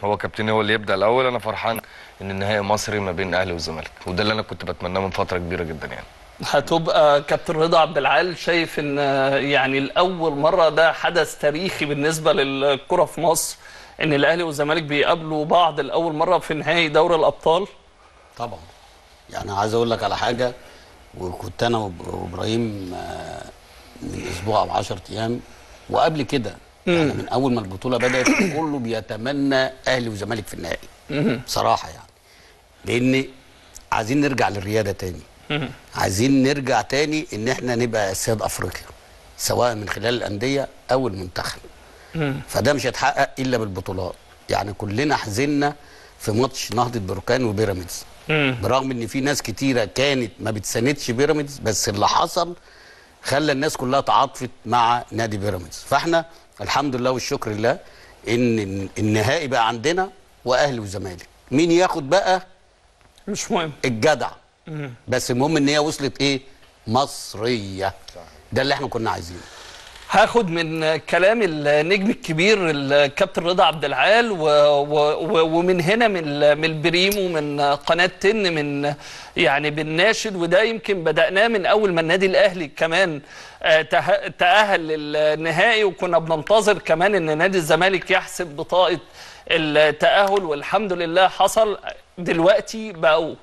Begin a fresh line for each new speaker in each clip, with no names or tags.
هو كابتن هو اللي يبدا الاول انا فرحان ان النهائي مصري ما بين الاهلي والزمالك وده اللي انا كنت بتمناه من فتره كبيره جدا يعني
هتبقى كابتن رضا عبد العال شايف ان يعني الاول مره ده حدث تاريخي بالنسبه للكره في مصر ان الاهلي والزمالك بيقابلوا بعض لاول مره في نهائي دوري الابطال
طبعا يعني عايز اقول لك على حاجه وكنت انا وإب- وابراهيم آه، من اسبوع او 10 ايام وقبل كده يعني من اول ما البطوله بدات كله بيتمنى اهلي وزمالك في النهائي بصراحه يعني لان عايزين نرجع للرياده تاني عايزين نرجع تاني ان احنا نبقى سياد افريقيا سواء من خلال الانديه او المنتخب فده مش هيتحقق الا بالبطولات يعني كلنا حزنا في ماتش نهضه بركان وبيراميدز برغم ان في ناس كتيره كانت ما بتساندش بيراميدز بس اللي حصل خلى الناس كلها تعاطفت مع نادي بيراميدز فاحنا الحمد لله والشكر لله ان النهائي بقى عندنا واهلي وزمالك مين ياخد بقى
مش مهم
الجدع بس المهم ان هي وصلت ايه مصريه ده اللي احنا كنا عايزينه
هاخد من كلام النجم الكبير الكابتن رضا عبد العال و و و ومن هنا من ال- من البريم ومن قناه تن من يعني بالناشد وده يمكن بدأناه من اول ما النادي الاهلي كمان آه، ته- تأهل للنهائي وكنا بننتظر كمان ان نادي الزمالك يحسب بطاقه التأهل والحمد لله حصل دلوقتي بقوا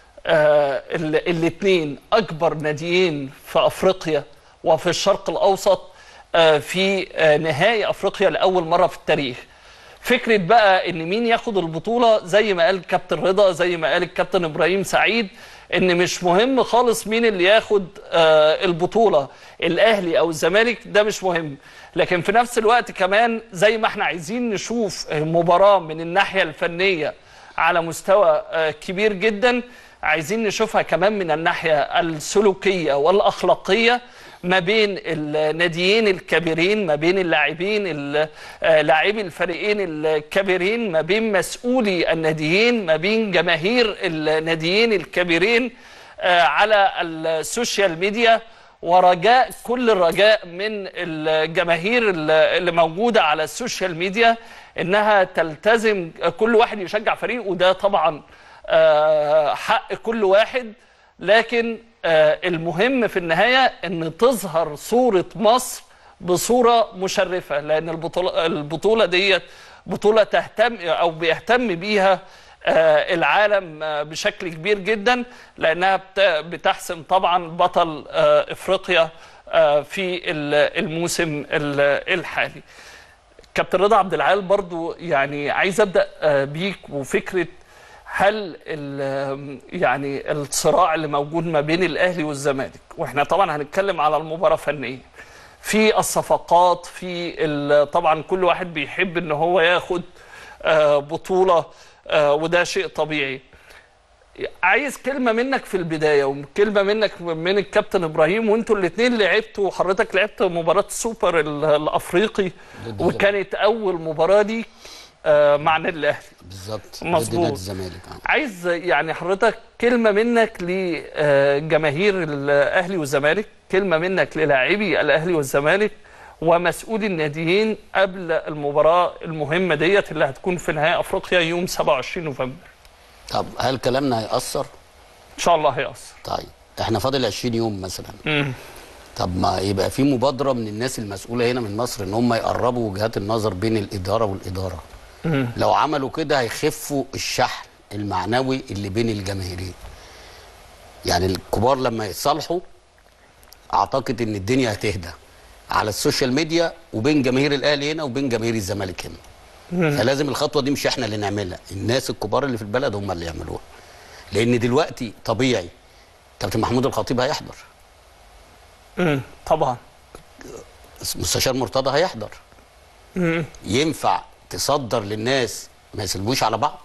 الاثنين اكبر ناديين في افريقيا وفي الشرق الاوسط آه، في آه، نهائي افريقيا لاول مره في التاريخ فكره بقى ان مين ياخد البطوله زي ما قال الكابتن رضا زي ما قال الكابتن ابراهيم سعيد ان مش مهم خالص مين اللي ياخد آه، البطوله الاهلي او الزمالك ده مش مهم لكن في نفس الوقت كمان زي ما احنا عايزين نشوف مباراه من الناحيه الفنيه على مستوى آه، كبير جدا عايزين نشوفها كمان من الناحيه السلوكيه والاخلاقيه ما بين الناديين الكبيرين ما بين اللاعبين ال- آه، لاعبي الفريقين الكبيرين ما بين مسؤولي الناديين ما بين جماهير الناديين الكبيرين آه، على السوشيال ميديا ورجاء كل الرجاء من الجماهير اللي موجودة على السوشيال ميديا انها تلتزم كل واحد يشجع فريق وده طبعا آه، حق كل واحد لكن آه، المهم في النهاية ان تظهر صورة مصر بصورة مشرفة لان البطولة, البطولة ديت بطولة تهتم او بيهتم بيها آه، العالم آه، بشكل كبير جدا لانها بت- بتحسم طبعا بطل آه، افريقيا آه، في ال- الموسم ال- الحالي كابتن رضا عبد العال برضو يعني عايز ابدا آه، بيك وفكره هل ال- يعني الصراع اللي موجود ما بين الاهلي والزمالك واحنا طبعا هنتكلم على المباراه فنيه في الصفقات في ال- طبعا كل واحد بيحب ان هو ياخد آه، بطوله آه، وده شيء طبيعي عايز كلمه منك في البدايه وكلمه منك من الكابتن ابراهيم وانتوا الاثنين لعبتوا وحضرتك لعبت مباراه السوبر ال- الافريقي
ضد
وكانت اول مباراه ليك آه، مع النادي الاهلي
بالظبط ضد
مظبوط.
نادي الزمالك آه.
عايز يعني حضرتك كلمه منك لجماهير الاهلي والزمالك كلمه منك للاعبي الاهلي والزمالك ومسؤولي الناديين قبل المباراه المهمه ديت اللي هتكون في نهائي افريقيا يوم 27 نوفمبر
طب هل كلامنا هيأثر؟
ان شاء الله هيأثر
طيب احنا فاضل 20 يوم مثلا
مم.
طب ما يبقى في مبادره من الناس المسؤوله هنا من مصر ان هم يقربوا وجهات النظر بين الاداره والاداره لو عملوا كده هيخفوا الشحن المعنوي اللي بين الجماهيرين يعني الكبار لما يتصالحوا اعتقد ان الدنيا هتهدى على السوشيال ميديا وبين جماهير الاهلي هنا وبين جماهير الزمالك هنا فلازم الخطوه دي مش احنا اللي نعملها الناس الكبار اللي في البلد هم اللي يعملوها لان دلوقتي طبيعي كابتن محمود الخطيب هيحضر
مم. طبعا
مستشار مرتضى هيحضر ينفع تصدر للناس ما يسلبوش على بعض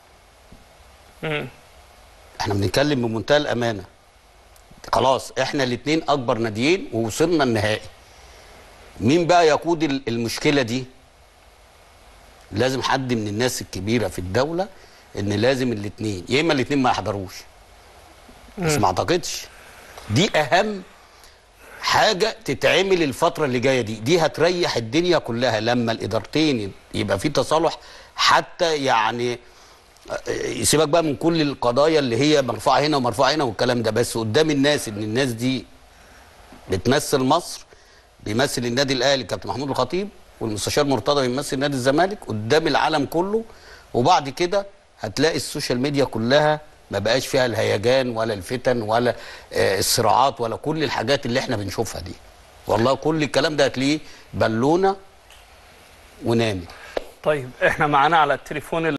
مم.
احنا بنتكلم بمنتهى الامانه خلاص احنا الاثنين اكبر ناديين ووصلنا النهائي مين بقى يقود ال- المشكله دي لازم حد من الناس الكبيره في الدوله ان لازم الاثنين يا اما الاثنين ما يحضروش بس ما اعتقدش دي اهم حاجه تتعمل الفتره اللي جايه دي دي هتريح الدنيا كلها لما الادارتين يبقى في تصالح حتى يعني آه، سيبك بقى من كل القضايا اللي هي مرفوعه هنا ومرفوعه هنا والكلام ده بس قدام الناس ان الناس دي بتمثل مصر بيمثل النادي الاهلي كابتن محمود الخطيب والمستشار مرتضى بيمثل نادي الزمالك قدام العالم كله وبعد كده هتلاقي السوشيال ميديا كلها ما بقاش فيها الهيجان ولا الفتن ولا آه، الصراعات ولا كل الحاجات اللي احنا بنشوفها دي والله كل الكلام ده هتلاقيه بالونه ونامي
طيب احنا معانا على التليفون